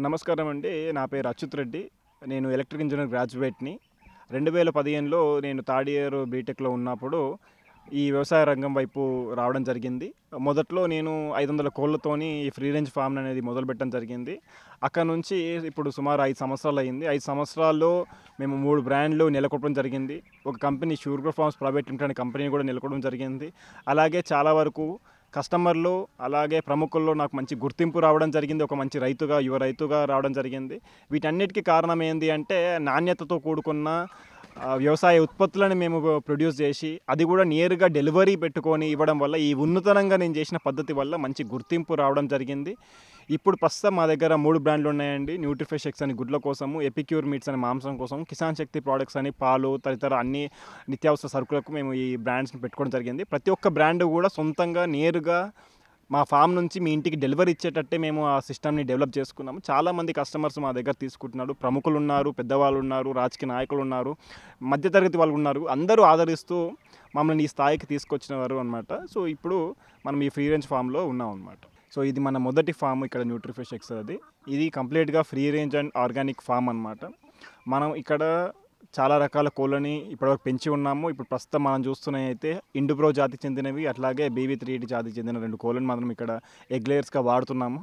నమస్కారం అండి నా పేరు అచ్యుత్ రెడ్డి నేను ఎలక్ట్రిక్ ఇంజనీర్ గ్రాడ్యుయేట్ని రెండు వేల పదిహేనులో నేను థర్డ్ ఇయర్ బీటెక్లో ఉన్నప్పుడు ఈ వ్యవసాయ రంగం వైపు రావడం జరిగింది మొదట్లో నేను ఐదు వందల కోళ్ళతోని ఈ ఫ్రీ రేంజ్ ఫామ్ అనేది మొదలుపెట్టడం జరిగింది అక్కడ నుంచి ఇప్పుడు సుమారు ఐదు సంవత్సరాలు అయింది ఐదు సంవత్సరాల్లో మేము మూడు బ్రాండ్లు నెలకొల్పడం జరిగింది ఒక company sugar farms private limited అనే కంపెనీ కూడా నెలకొల్పడం జరిగింది అలాగే చాలా వరకు కస్టమర్లు అలాగే ప్రముఖుల్లో నాకు మంచి గుర్తింపు రావడం జరిగింది ఒక మంచి రైతుగా యువ రైతుగా రావడం జరిగింది వీటన్నిటికీ కారణం ఏంటి అంటే నాణ్యతతో కూడుకున్న ఆ, వ్యవసాయ ఉత్పత్తులను మేము ప్రొడ్యూస్ చేసి అది కూడా నేరుగా డెలివరీ పెట్టుకొని ఇవ్వడం వల్ల ఈ ఉన్నతనంగా నేను చేసిన పద్ధతి వల్ల మంచి గుర్తింపు రావడం జరిగింది ఇప్పుడు ప్రస్తుతం మా దగ్గర మూడు బ్రాండ్లు ఉన్నాయండి న్యూట్రిఫ్రెష్ ఎక్స్ అని గుడ్ల కోసము ఎపిక్యూర్ మీట్స్ అనే మాంసం కోసం కిసాన్ శక్తి ప్రోడక్ట్స్ అని పాలు తదితర అన్ని నిత్యావసర సరుకులకు మేము ఈ బ్రాండ్స్ని పెట్టుకోవడం జరిగింది ప్రతి ఒక్క బ్రాండ్ కూడా సొంతంగా నేరుగా మా ఫామ్ నుంచి మీ ఇంటికి డెలివరీ ఇచ్చేటట్టే మేము ఆ సిస్టమ్ని డెవలప్ చేసుకున్నాము చాలామంది కస్టమర్స్ మా దగ్గర తీసుకుంటున్నారు ప్రముఖులు ఉన్నారు పెద్దవాళ్ళు ఉన్నారు రాజకీయ నాయకులు ఉన్నారు మధ్యతరగతి వాళ్ళు ఉన్నారు అందరూ ఆదరిస్తూ మమ్మల్ని ఈ స్థాయికి తీసుకొచ్చినారు అనమాట సో ఇప్పుడు మనం ఈ ఫ్రీ రేంజ్ ఫామ్లో ఉన్నాం అనమాట సో ఇది మన మొదటి ఫామ్ ఇక్కడ న్యూట్రిఫిష్ ఎక్స్ అది ఇది కంప్లీట్గా free range and organic farm అనమాట మనం ఇక్కడ చాలా రకాల కోళ్ళని ఇప్పటివరకు పెంచి ఉన్నాము ఇప్పుడు ప్రస్తుతం మనం చూస్తున్నాయి అయితే ఇండుబ్రో జాతికి చెందినవి అట్లాగే బీవీ త్రీ జాతికి చెందిన రెండు కోళ్ళని మనం ఇక్కడ ఎగ్ లేయర్స్గా వాడుతున్నాము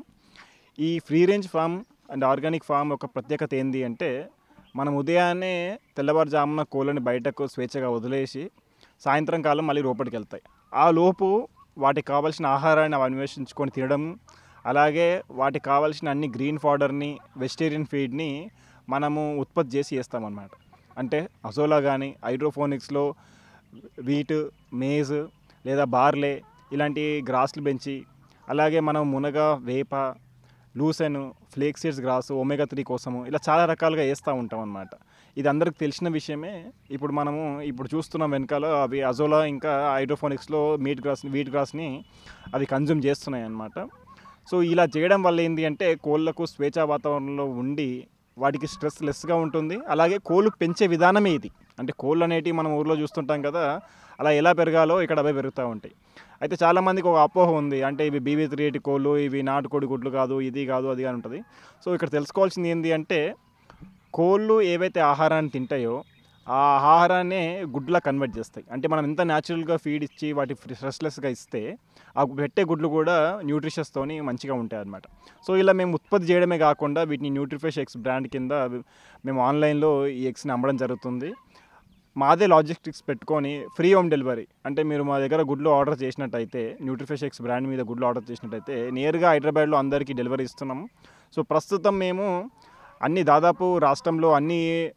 ఈ free range farm and organic farm యొక్క ప్రత్యేకత ఏంటి అంటే మనం ఉదయాన్నే తెల్లవారుజామున కోళ్ళని బయటకు స్వేచ్ఛగా వదిలేసి సాయంత్రం కాలం మళ్ళీ లోపలికి వెళ్తాయి ఆ లోపు వాటికి కావాల్సిన ఆహారాన్ని అవి అన్వేషించుకొని తినడం అలాగే వాటికి కావాల్సిన అన్ని గ్రీన్ ఫాడర్ని వెజిటేరియన్ ఫీడ్ని మనము ఉత్పత్తి చేసి చేస్తామన్నమాట అంటే అజోలా కానీ హైడ్రోఫోనిక్స్లో వీట్ మేజ్ లేదా బార్లే ఇలాంటి గ్రాస్లు పెంచి అలాగే మనం మునగ వేప lucerne flax seeds grass omega three కోసము ఇలా చాలా రకాలుగా వేస్తూ ఉంటాం అనమాట ఇది అందరికి తెలిసిన విషయమే ఇప్పుడు మనము ఇప్పుడు చూస్తున్నాం వెనకాల అవి అజోలా ఇంకా హైడ్రోఫోనిక్స్లో మీట్ గ్రాస్ వీట్ గ్రాస్ని అవి కన్జ్యూమ్ చేస్తున్నాయి అన్నమాట సో ఇలా చేయడం వల్ల ఏంటి అంటే కోళ్ళకు స్వేచ్ఛ వాతావరణంలో ఉండి వాటికి స్ట్రెస్ లెస్గా ఉంటుంది అలాగే కోళ్ళు పెంచే విధానమే ఇది అంటే కోళ్ళు అనేటివి మనం ఊర్లో చూస్తుంటాం కదా అలా ఎలా పెరగాలో ఇక్కడ అవే పెరుగుతూ ఉంటాయి అయితే చాలామందికి ఒక అపోహ ఉంది అంటే ఇవి బీవీ త్రీ ఎయిటీ కోళ్ళు ఇవి నాటుకోడి గుడ్లు కాదు ఇది కాదు అది అని ఉంటుంది సో ఇక్కడ తెలుసుకోవాల్సింది ఏంటి అంటే కోళ్ళు ఏవైతే ఆహారాన్ని తింటాయో ఆ ఆహారాన్నే గుడ్లా కన్వర్ట్ చేస్తాయి అంటే మనం ఎంత న్యాచురల్గా ఫీడ్ ఇచ్చి వాటి ఫ్రెష్లెస్గా ఇస్తే ఆ పెట్టే గుడ్లు కూడా న్యూట్రిషస్తోని మంచిగా ఉంటాయి అన్నమాట సో ఇలా మేము ఉత్పత్తి చేయడమే కాకుండా వీటిని న్యూట్రిఫ్రెష్ ఎక్స్ బ్రాండ్ కింద మేము ఆన్లైన్లో ఈ ఎగ్స్ని అమ్మడం జరుగుతుంది మాదే లాజిస్టిక్స్ పెట్టుకొని ఫ్రీ హోమ్ డెలివరీ అంటే మీరు మా దగ్గర గుడ్లు ఆర్డర్ చేసినట్టయితే న్యూట్రిఫ్రెష్ ఎక్స్ బ్రాండ్ మీద గుడ్లు ఆర్డర్ చేసినట్టయితే నేరుగా హైదరాబాద్లో అందరికీ డెలివరీ ఇస్తున్నాము సో ప్రస్తుతం మేము అన్ని దాదాపు రాష్ట్రంలో అన్ని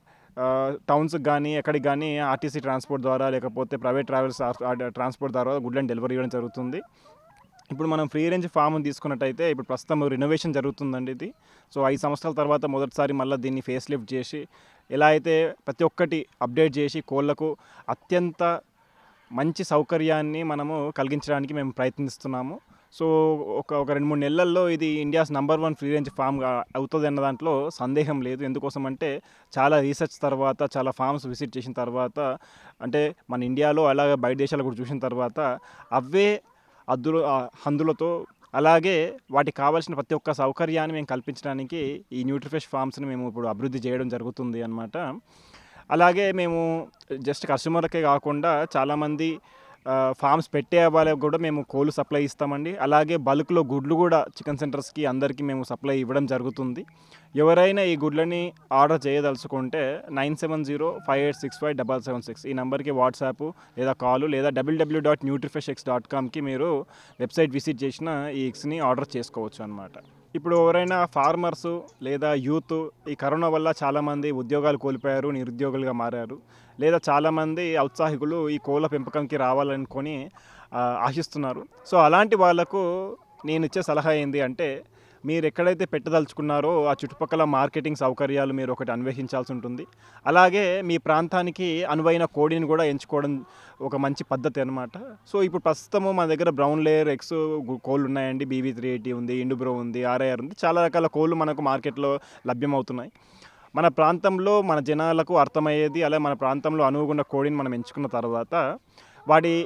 టౌన్స్కి కానీ ఎక్కడికి కానీ ఆర్టీసీ ట్రాన్స్పోర్ట్ ద్వారా లేకపోతే ప్రైవేట్ ట్రావెల్స్ ట్రాన్స్పోర్ట్ ద్వారా గుడ్లను డెలివరీ ఇవ్వడం జరుగుతుంది ఇప్పుడు మనం ఫ్రీ రేంజ్ ఫామ్ తీసుకున్నట్టయితే ఇప్పుడు ప్రస్తుతం రినోవేషన్ జరుగుతుందండి ఇది సో ఐదు సంవత్సరాల తర్వాత మొదటిసారి మళ్ళీ దీన్ని ఫేస్ లిఫ్ట్ చేసి ఎలా అయితే ప్రతి ఒక్కటి అప్డేట్ చేసి కోళ్ళకు అత్యంత మంచి సౌకర్యాన్ని మనము కలిగించడానికి మేము ప్రయత్నిస్తున్నాము సో ఒక ఒక రెండు మూడు నెలల్లో ఇది India's number one free range farm అవుతుంది అన్న దాంట్లో సందేహం లేదు ఎందుకోసం అంటే చాలా రీసెర్చ్ తర్వాత చాలా ఫామ్స్ విజిట్ చేసిన తర్వాత అంటే మన ఇండియాలో అలాగే బయట దేశాలు కూడా చూసిన తర్వాత అవే అద్దులు హందులతో అలాగే వాటికి కావాల్సిన ప్రతి ఒక్క సౌకర్యాన్ని మేము కల్పించడానికి ఈ న్యూట్రిఫ్రెష్ ఫామ్స్ని మేము ఇప్పుడు అభివృద్ధి చేయడం జరుగుతుంది అనమాట అలాగే మేము జస్ట్ కస్టమర్కే కాకుండా చాలామంది ఫామ్స్ పెట్టే వాళ్ళకి కూడా మేము కోళ్ళు సప్లై ఇస్తామండి అలాగే బల్క్లో గుడ్లు కూడా చికెన్ సెంటర్స్కి అందరికీ మేము సప్లై ఇవ్వడం జరుగుతుంది ఎవరైనా ఈ గుడ్లని ఆర్డర్ చేయదలుచుకుంటే nine seven zero five eight six five double seven six ఈ నెంబర్కి వాట్సాప్ లేదా కాలు లేదా W W dot Nutrifresh X dot కామ్కి మీరు వెబ్సైట్ విజిట్ చేసిన ఈ ఎగ్స్ని ఆర్డర్ చేసుకోవచ్చు అనమాట ఇప్పుడు ఎవరైనా ఫార్మర్స్ లేదా యూత్ ఈ కరోనా వల్ల చాలామంది ఉద్యోగాలు కోల్పోయారు నిరుద్యోగులుగా మారారు లేదా చాలామంది ఔత్సాహికులు ఈ కోళ్ళ పెంపకంకి రావాలనుకొని ఆ, ఆశిస్తున్నారు సో అలాంటి వాళ్ళకు నేను ఇచ్చే సలహా ఏంటి అంటే మీరు ఎక్కడైతే పెట్టదలుచుకున్నారో ఆ చుట్టుపక్కల మార్కెటింగ్ సౌకర్యాలు మీరు ఒకటి అన్వేషించాల్సి ఉంటుంది అలాగే మీ ప్రాంతానికి అనువైన కోడిని కూడా ఎంచుకోవడం ఒక మంచి పద్ధతి అనమాట సో ఇప్పుడు ప్రస్తుతము మన దగ్గర బ్రౌన్ లేయర్ ఎక్స్ కోళ్ళు ఉన్నాయండి బీవీ త్రీ ఎయిటీ ఉంది ఇండుబ్రో ఉంది ఆర్ఐఆర్ ఉంది చాలా రకాల కోళ్ళు మనకు మార్కెట్లో లభ్యమవుతున్నాయి మన ప్రాంతంలో మన జనాలకు అర్థమయ్యేది అలాగే మన ప్రాంతంలో అనువుగున్న కోడిని మనం ఎంచుకున్న తర్వాత వాటి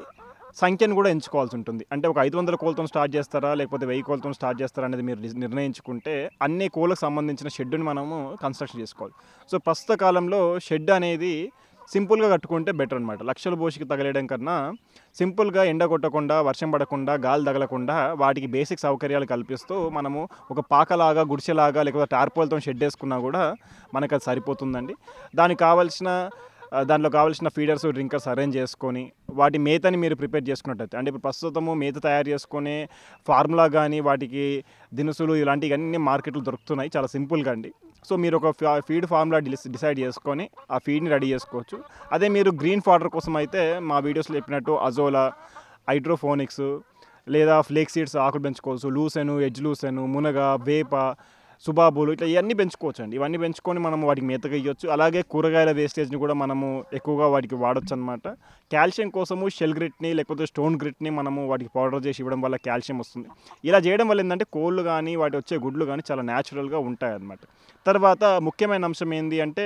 సంఖ్యను కూడా ఎంచుకోవాల్సి ఉంటుంది అంటే ఒక ఐదు వందల కోళ్ళతో స్టార్ట్ చేస్తారా లేకపోతే వెయ్యి కోళ్ళతో స్టార్ట్ చేస్తారా అనేది మీరు ని- నిర్ణయించుకుంటే అన్ని కోళ్ళకు సంబంధించిన షెడ్ని మనము కన్స్ట్రక్షన్ చేసుకోవాలి సో ప్రస్తుత కాలంలో షెడ్ అనేది సింపుల్గా కట్టుకుంటే బెటర్ అనమాట లక్షల బోషికి తగలేయడం కన్నా సింపుల్గా ఎండ కొట్టకుండా వర్షం పడకుండా గాలి తగలకుండా వాటికి బేసిక్ సౌకర్యాలు కల్పిస్తూ మనము ఒక పాకలాగా గుడిసెలాగా లేకపోతే టార్పోల్తో షెడ్ వేసుకున్నా కూడా మనకు అది సరిపోతుందండి దానికి కావాల్సిన ఆ, దాంట్లో కావాల్సిన ఫీడర్స్ డ్రింకర్స్ అరేంజ్ చేసుకొని వాటి మేతని మీరు ప్రిపేర్ చేసుకున్నట్టయితే అంటే ఇప్పుడు ప్రస్తుతము మేత తయారు చేసుకునే ఫార్ములా కానీ వాటికి దినుసులు ఇలాంటివి అన్నీ మార్కెట్లో దొరుకుతున్నాయి చాలా సింపుల్గా అండి సో మీరు ఒక ఫా- ఫీడ్ ఫార్ములా డిస్- డిసైడ్ చేసుకొని ఆ ఫీడ్ని రెడీ చేసుకోవచ్చు అదే మీరు గ్రీన్ ఫాడర్ కోసం అయితే మా వీడియోస్లో చెప్పినట్టు అజోలా హైడ్రోఫోనిక్స్ లేదా ఫ్లేక్ సీడ్స్ ఆకులు పెంచుకోవచ్చు లూసెను ఎడ్జ్ లూసెను మునగ వేప సుబాబులు ఇట్లా ఇవన్నీ పెంచుకోవచ్చు అండి ఇవన్నీ పెంచుకొని మనం వాటికి మేతగా ఇవ్వచ్చు అలాగే కూరగాయల వేస్టేజ్ని కూడా మనము ఎక్కువగా వాటికి వాడొచ్చు అనమాట కాల్షియం కోసము షెల్ గ్రిట్ని లేకపోతే స్టోన్ గ్రిట్ని మనము వాటికి పౌడర్ చేసి ఇవ్వడం వల్ల కాల్షియం వస్తుంది ఇలా చేయడం వల్ల ఏంటంటే కోళ్ళు కానీ వాటి వచ్చే గుడ్లు కానీ చాలా న్యాచురల్గా ఉంటాయి అన్నమాట తర్వాత ముఖ్యమైన అంశం ఏంటి అంటే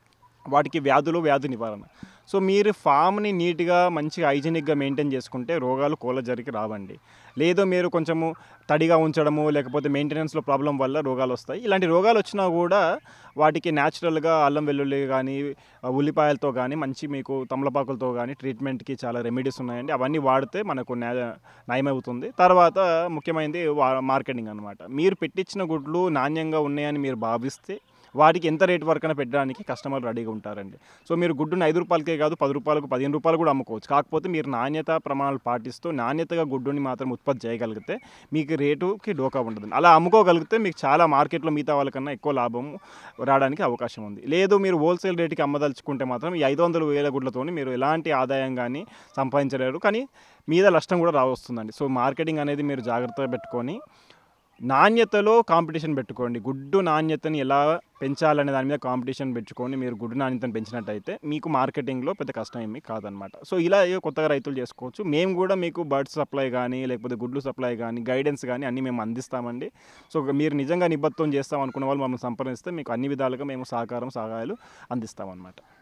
వాటికి వ్యాధులు వ్యాధి నివారణ సో మీరు ఫామ్ని నీట్గా మంచిగా హైజీనిక్గా మెయింటైన్ చేసుకుంటే రోగాలు కోళ్ళ జరిగి రావండి లేదు మీరు కొంచెము తడిగా ఉంచడము లేకపోతే మెయింటెనెన్స్లో ప్రాబ్లం వల్ల రోగాలు వస్తాయి ఇలాంటి రోగాలు వచ్చినా కూడా వాటికి న్యాచురల్గా అల్లం వెల్లుల్లి కానీ ఉల్లిపాయలతో కానీ మంచి మీకు తమలపాకులతో కానీ ట్రీట్మెంట్కి చాలా రెమెడీస్ ఉన్నాయండి అవన్నీ వాడితే మనకు న్యా- నయమవుతుంది తర్వాత ముఖ్యమైనది వా- మార్కెటింగ్ అనమాట మీరు పెట్టించిన గుడ్లు నాణ్యంగా ఉన్నాయని మీరు భావిస్తే వాటికి ఎంత రేట్ వరకైనా పెట్టడానికి కస్టమర్ రెడీగా ఉంటారండి సో మీరు గుడ్డుని ఐదు రూపాయలకే కాదు పది రూపాయలకు పదిహేను రూపాయలు కూడా అమ్ముకోవచ్చు కాకపోతే మీరు నాణ్యత ప్రమాణాలు పాటిస్తూ నాణ్యతగా గుడ్డుని మాత్రం ఉత్పత్తి చేయగలిగితే మీకు రేటుకి డోకా ఉంటుంది అలా అమ్ముకోగలిగితే మీకు చాలా మార్కెట్లో మిగతా వాళ్ళకన్నా ఎక్కువ లాభం రావడానికి అవకాశం ఉంది లేదు మీరు హోల్సేల్ రేటుకి అమ్మదలుచుకుంటే మాత్రం ఈ ఐదు వందల వేల గుడ్లతో మీరు ఎలాంటి ఆదాయం కానీ సంపాదించలేరు కానీ మీద నష్టం కూడా రావస్తుందండి సో మార్కెటింగ్ అనేది మీరు జాగ్రత్తగా పెట్టుకొని నాణ్యతలో కాంపిటీషన్ పెట్టుకోండి గుడ్డు నాణ్యతని ఎలా పెంచాలనే దాని మీద కాంపిటీషన్ పెట్టుకొని మీరు గుడ్డు నాణ్యతను పెంచినట్టయితే మీకు మార్కెటింగ్లో పెద్ద కష్టం ఏమీ కాదనమాట సో ఇలా ఏవో కొత్తగా రైతులు చేసుకోవచ్చు మేము కూడా మీకు బర్డ్ సప్లై కానీ లేకపోతే గుడ్లు సప్లై కానీ గైడెన్స్ కానీ అన్నీ మేము అందిస్తామండి సో మీరు నిజంగా నిబద్ధం చేస్తాం అనుకున్న వాళ్ళు మమ్మల్ని సంప్రదిస్తే మీకు అన్ని విధాలుగా మేము సహకారం సహాయాలు అందిస్తామన్నమాట